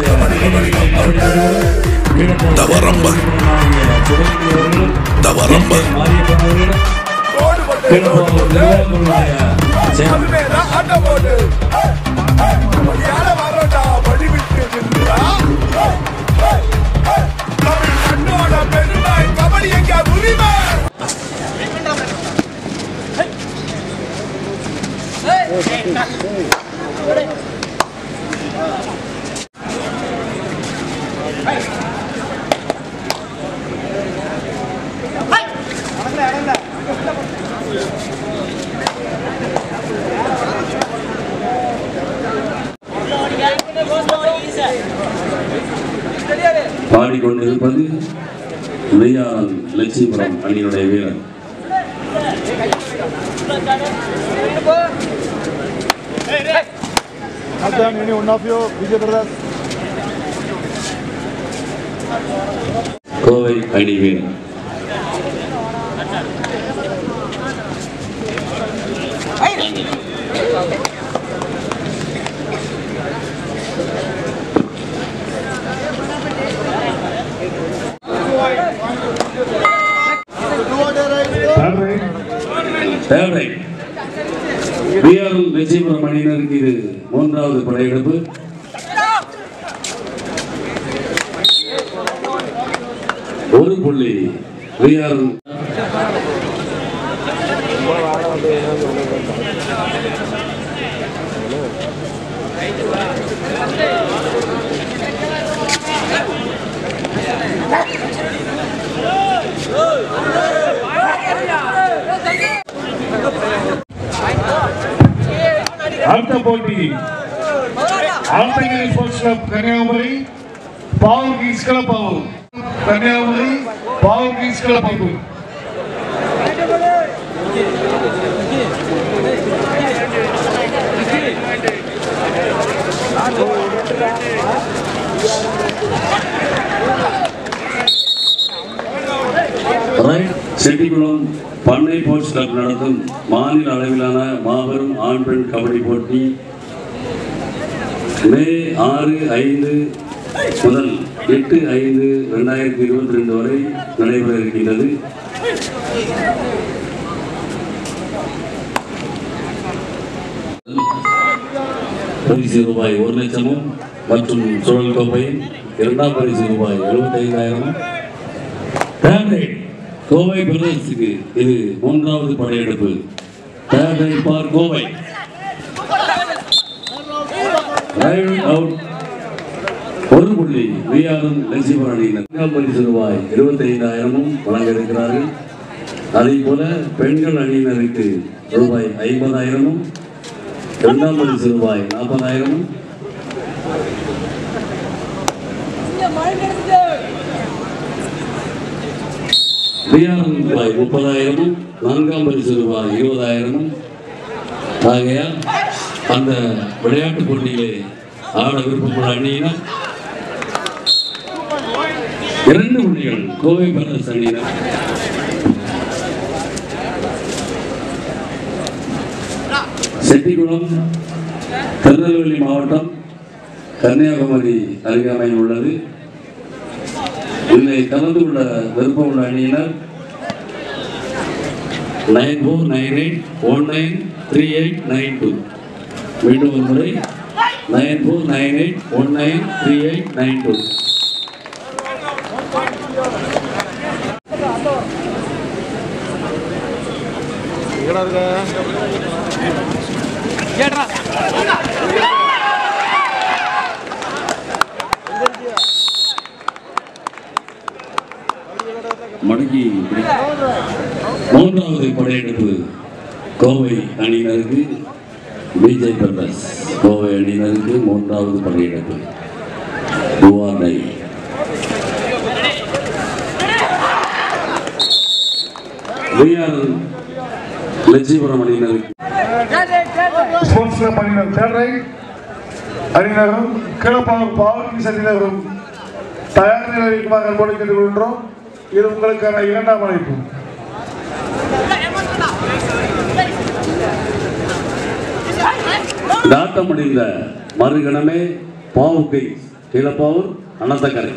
தவறம்ப தவறம்ப கபடி எங்க உரிமை பாடிக்கொண்டிருப்பது விளையாடல் லட்சுமிபுரம் அணியினுடைய வீரர் Captain, any one of you, Vijay brothers? Kovai அணி வீரர் தேவை விஆர்எல் லட்சுமிபுரம் அணியினருக்கு இது மூன்றாவது படையெடுப்பு ஒரு புள்ளி விஆர்எல் அடுத்த போட்டி ஆழ்த்தங்கிரி sports club Kanyakumari Pavoor kings club Pavoor Kanyakumari Pavoor kings club Pavoor right Chettikulam பண்ணை போர்ட்ஸ் கிளப் நடத்தும் மாநில அளவிலான மாபெரும் ஆண் பெண் கபடி போட்டி மே ஆறு ஐந்து முதல் எட்டு ஐந்து ரெண்டாயிரத்தி இருபத்தி ரெண்டு வரை நடைபெற இருக்கின்றது பரிசு ரூபாய் ஒரு லட்சமும் மற்றும் சுழல் கோப்பை இரண்டாம் பரிசு ரூபாய் எழுபத்தி ஐந்தாயிரமும் தேர்ட் கோவை பிரதேசத்துக்கு இது மூன்றாவது படையெடுப்பு third for Kovai right out ஒரு புள்ளி விஆர்என் லட்சுமி அணியினர் இரண்டாம் பரிசு ரூபாய் இருபத்தி ஐந்தாயிரமும் வழங்க இருக்கிறார்கள் அதே போல பெண்கள் அணியினருக்கு ரூபாய் ஐம்பதாயிரமும் இரண்டாம் பரிசு ரூபாய் நாற்பதாயிரமும் விஆர்என் ரூபாய் முப்பதாயிரமும் நான்காம் பரிசு ரூபாய் இருபதாயிரமும் ஆகையால் அந்த விளையாட்டுப் போட்டியிலே ஆட விருப்பமுள்ள அணியினர் இரண்டு புள்ளிகள் கோவை பிரதேச அணியினர் செட்டிக்குளம் திருநெல்வேலி மாவட்டம் கன்னியாகுமரி அருகாமையில் உள்ளது இதில் கலந்து கொள்ள விருப்பம் உள்ள அணியினர் nine four nine eight one nine three eight nine two மீண்டும் ஒரு முறை nine four nine eight one nine three eight nine two எங்கடா இருக்க மடக்கி பிடி- மூன்றாவது படையெடுப்பு கோவை அணியினருக்கு விஜய் பிரகாஷ் கோவை அணியினருக்கு மூன்றாவது படையெடுப்பு துவார்டை விஆர் லட்சுமிபுரம் அணியினருக்கு ஸ்போர்ட்ஸ் கிளப் அணியினர் தேர்ட் ரைட் அணியினரும் கிளப்பாளர் பாவூர் கிங்ஸ் அணியினரும் தயார் நிலையில் இருக்குமாறு அன்போடு கேட்டுக்கொள்கின்றோம் இது உங்களுக்கான இரண்டாம் அழைப்பு நாட்டம் முடிந்த மறுகணமே பாவுக்கை கீழப்பாவூர் அனந்தக்கரை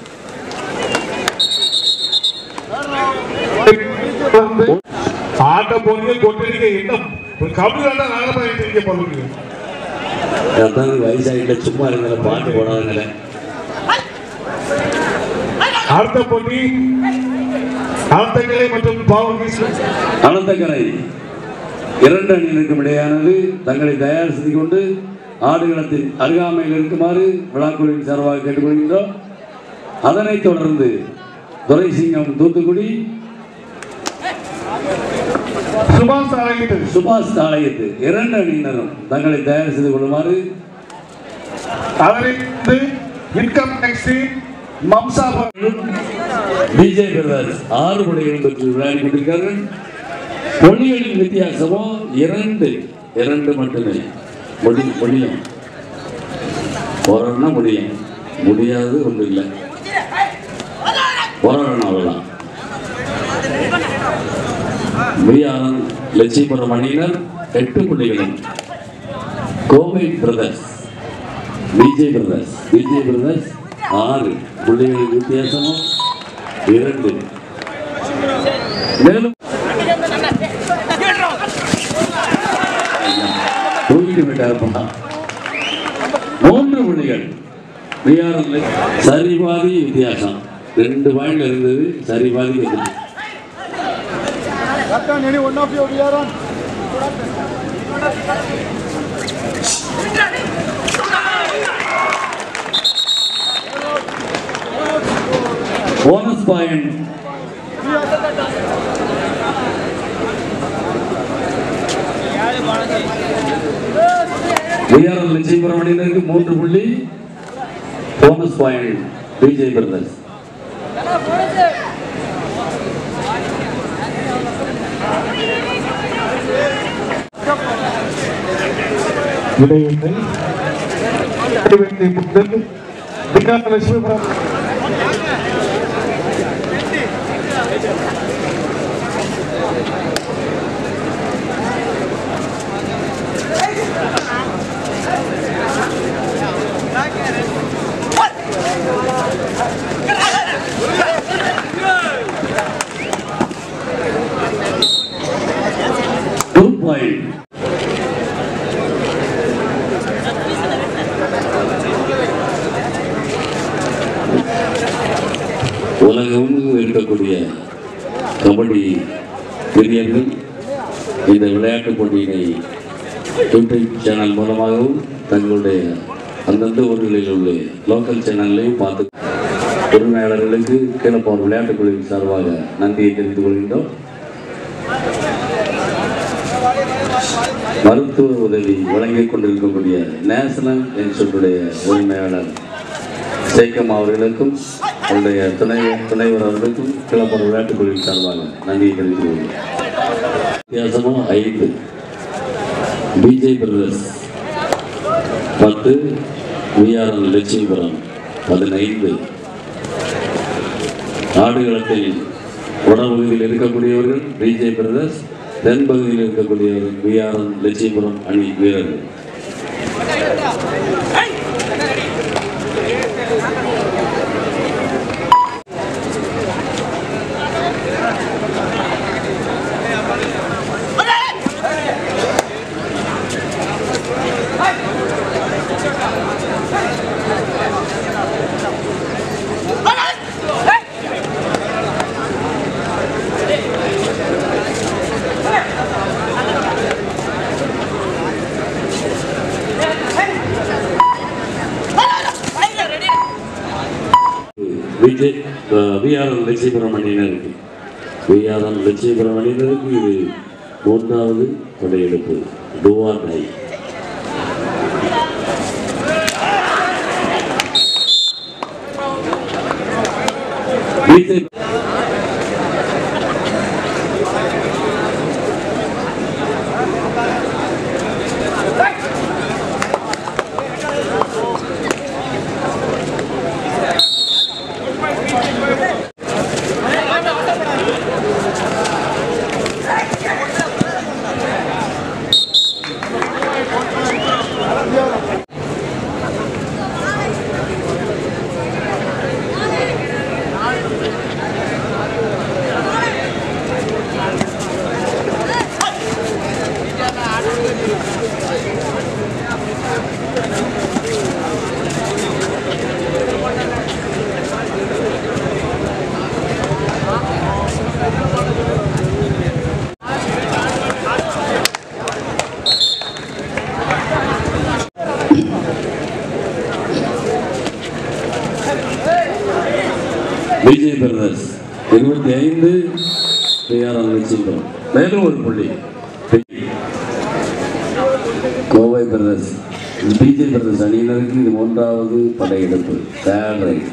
ஆட்ட போறீங்க கொட்டடிக்க என்ன கபடி நாகராஜன் இருக்க போறீங்க அதான் வயசாகிட்ட சும்மா இருக்கிற பாட்டு போடாதுங்களே அடுத்த போட்டி ஆத்தக்கரை மற்றும் பாவகி அனந்தக்கரை இரண்டு அணியினருக்கும் இடையானது தங்களை தயார் செய்து கொண்டு ஆடுகளத்தின் அருகாமையில் இருக்குமாறு விழாக்குழுவின் சார்பாக கேட்டுக்கொள்கின்றோம் அதனைத் தொடர்ந்து துரைசிங்கம் தூத்துக்குடி சுபாஷ் ஆலையிட்டு சுபாஷ் தாளையத்து இரண்டு அணியினரும் தங்களை தயார் செய்து கொள்ளுமாறு அதனைத்து இன்கம் டேக்ஸி மம்சா விஜய் பிரதர்ஸ் ஆறு புள்ளிகள் பெற்று விளையாடி கொண்டிருக்கிறார்கள் புள்ளிகளின் வித்தியாசமோ இரண்டு இரண்டு மட்டுமே முடி முடியும் போராடினா முடியும் முடியாது ஒன்றும் இல்லை போராடணும் அவ்வளோதான் விஆர்என் லட்சுமிபுரம் அணியினர் எட்டு புள்ளிகளும் Kovai brothers Vijay brothers Vijay brothers ஆறு புள்ளிகளின் வித்தியாசமும் இரண்டு மேலும் தூக்கிட்டு விட்டாருப்பா மூன்று புள்ளிகள் விஆர்எல் சரிபாதி வித்தியாசம் ரெண்டு பாயிண்ட் இருந்தது சரிபாதி இருந்தது போனஸ் பாயிண்ட் விஆர்எல் லட்சுமிபுரம் அணியினருக்கு மூன்று புள்ளி போனஸ் பாயிண்ட் விஜய் பிரதர்ஸ் இடையில்லை இடைவெளி முதல் திகாந்த லட்சுமிபுரம் டூ பாயிண்ட் உலகமும் இருக்கக்கூடிய கபடி பிரியர்கள் இந்த விளையாட்டுப் போட்டியினை யூடியூப் சேனல் மூலமாகவும் தங்களுடைய அந்தந்த ஊர்களில் உள்ள லோக்கல் சேனல்லையும் பார்த்து உரிமையாளர்களுக்கு கீழப்போர் விளையாட்டுக் குழுவின் சார்பாக நன்றியை தெரிவித்துக் கொள்கின்றோம் மருத்துவ உதவி வழங்கிக் கொண்டிருக்கக்கூடிய நேஷனல் இன்ஸ்டியூட்டுடைய உரிமையாளர் சேக்கம் அவர்களுக்கும் அவருடைய துணை துணைவர் அவர்களுக்கும் கிளம்புற விளையாட்டுக் குழுவின் சார்பாக நன்றியை தெரிவித்துக் கொள்கிறேன் வித்தியாசமும் ஐந்து பிஜே பிரதர்ஸ் பத்து விஆர்எல் லட்சுமிபுரம் பதினைந்து ஆடுகளத்தில் வடபகுதியில் இருக்கக்கூடியவர்கள் பிஜே பிரதர்ஸ் தென் பகுதியில் இருக்கக்கூடியவர்கள் விஆர்எல் லட்சுமிபுரம் அணி வீரர்கள் விஜய் விஆர்எல் லட்சுமிபுரம் அணியினருக்கு விஆர்எல் லட்சுமிபுரம் அணியினருக்கு இது மூன்றாவது படையெடுப்பு டுவார் டை விஜய் விஜய் பிரதர்ஸ் இருபத்தி ஐந்து பிஆர்ஆர் லட்சுமி மேலும் ஒரு புள்ளி கோவை பிரதர்ஸ் பிஜே பிரதர்ஸ் அணியினருக்கு இது மூன்றாவது படையெடுப்பு தேர்ட் ரைட்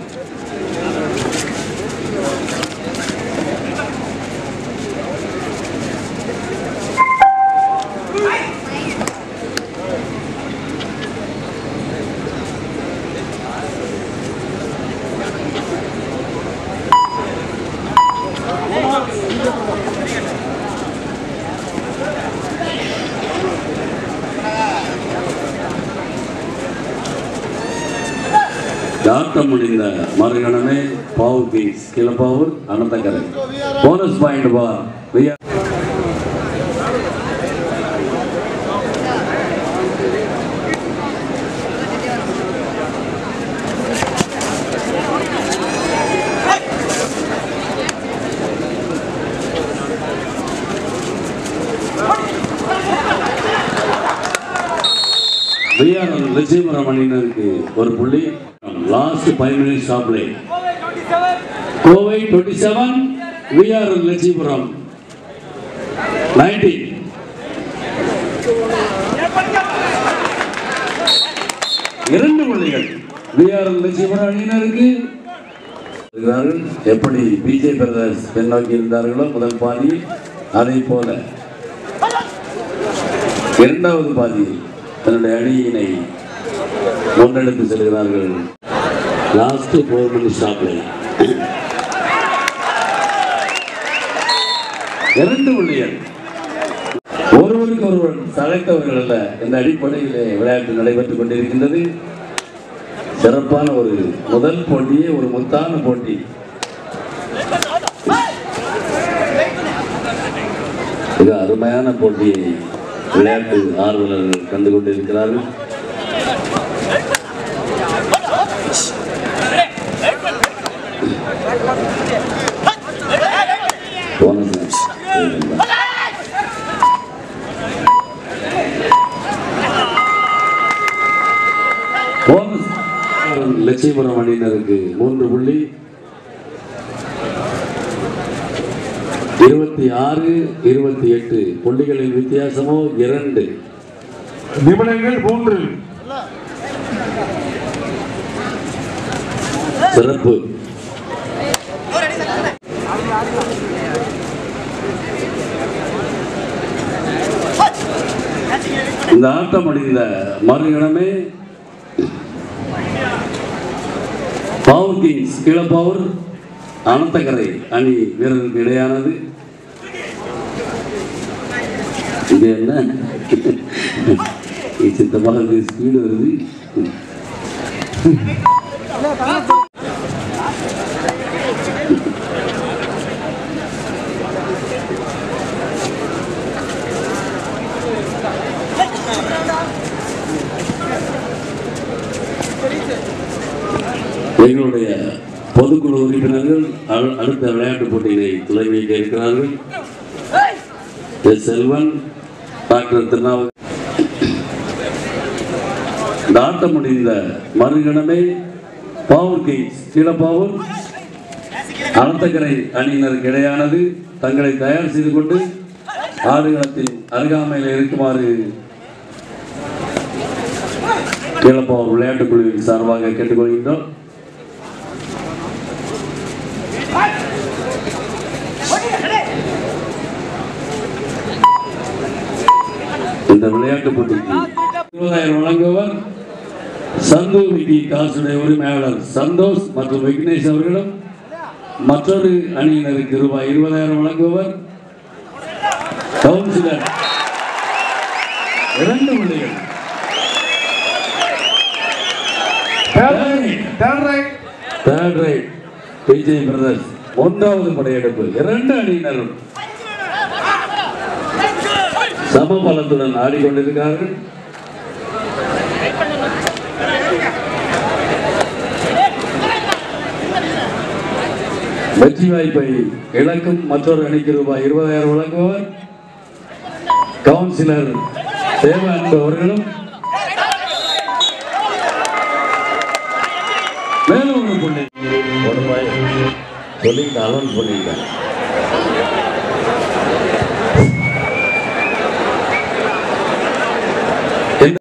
ஆட்டம் முடிந்த மறுகணமே பவர் கிங்ஸ் கிளப்பாவூர் Ananthakarai bonus point for VR VRL Lakshmipuram அணியினருக்கு ஒரு புள்ளி last five minutes of play Kovai twenty seven VRL Lakshmipuram nineteen இரண்டு புள்ளிகள் விஆர்எல் லட்சுமிபுரம் அணியினருக்கு இருக்கிறார்கள். எப்படி பிஜே பிரதர்ஸ் பின்னோக்கி இருந்தார்களோ முதல் பாதி அதை போல இரண்டாவது பாதியில் தன்னுடைய அணியினை முன்னெடுத்து செல்கிறார்கள் லாஸ்ட் ஃபோர் மினிட் ஸ்டாப்ல இரண்டு புள்ளிகள் ஒருவருக்கு ஒருவர் சளைத்தவர்கள் அல்ல இந்த அடிப்படையிலே விளையாட்டு நடைபெற்றுக் கொண்டிருக்கின்றது சிறப்பான ஒரு முதல் போட்டியே ஒரு முத்தான போட்டி மிக அருமையான போட்டியை விளையாட்டு ஆர்வலர்கள் கண்டு கொண்டிருக்கிறார்கள் போனஸ் போனஸ் லட்சுமிபுரம் அணியினருக்கு மூன்று புள்ளி இருபத்தி ஆறு இருபத்தி எட்டு புள்ளிகளின் வித்தியாசமோ இரண்டு நிமிடங்கள் மூன்று சிறப்பு இந்த ஆட்டம் முடிந்த மறுகணமே பவர் கிங்ஸ் கீழப்பவர் அனந்தகரை அணி வீரருக்கு இடையானது இது என்ன சித்தமாக ஸ்பீடு வருது எங்களுடைய பொதுக்குழு உறுப்பினர்கள் அடு- அடுத்த விளையாட்டுப் போட்டியினை துணை வைக்க இருக்கிறார்கள் எஸ் செல்வன் டாக்டர் திருநாவு இந்த ஆட்டம் முடிந்த மறுகணமே பாவூர் கிங்ஸ் கீழப்பாவூர் அனந்தக்கரை அணியினருக்கு இடையானது தங்களை தயார் செய்து கொண்டு ஆடுகளத்தின் அருகாமையில் இருக்குமாறு கீழப்பாவூர் விளையாட்டுக் குழுவின் சார்பாக கேட்டுக்கொள்கின்றோம் இந்த விளையாட்டு போட்டிக்கு இருபதாயிரம் வழங்குவர் சந்து விக்கி காசுடைய உரிமையாளர் சந்தோஷ் மற்றும் விக்னேஷ் அவர்களும் மற்றொரு அணியினருக்கு ரூபாய் இருபதாயிரம் வழங்குவர் கவுன்சிலர் இரண்டு புள்ளிகள் third right third right Vijay brothers மூன்றாவது படையெடுப்பு இரண்டு அணியினரும் சமபலத்துடன் ஆடிக்கொண்டிருக்கிறார்கள் வெற்றி வாய்ப்பை இழக்கும் மற்றொரு அணிக்கு ரூபாய் இருபதாயிரம் வழங்குவர் கவுன்சிலர் தேவ அன்பு அவர்களும் மேலும் ஒரு புள்ளி ஒரு ரூபாய் சொல்லிட்டு அலௌன்ஸ் பண்ணிட்டேன்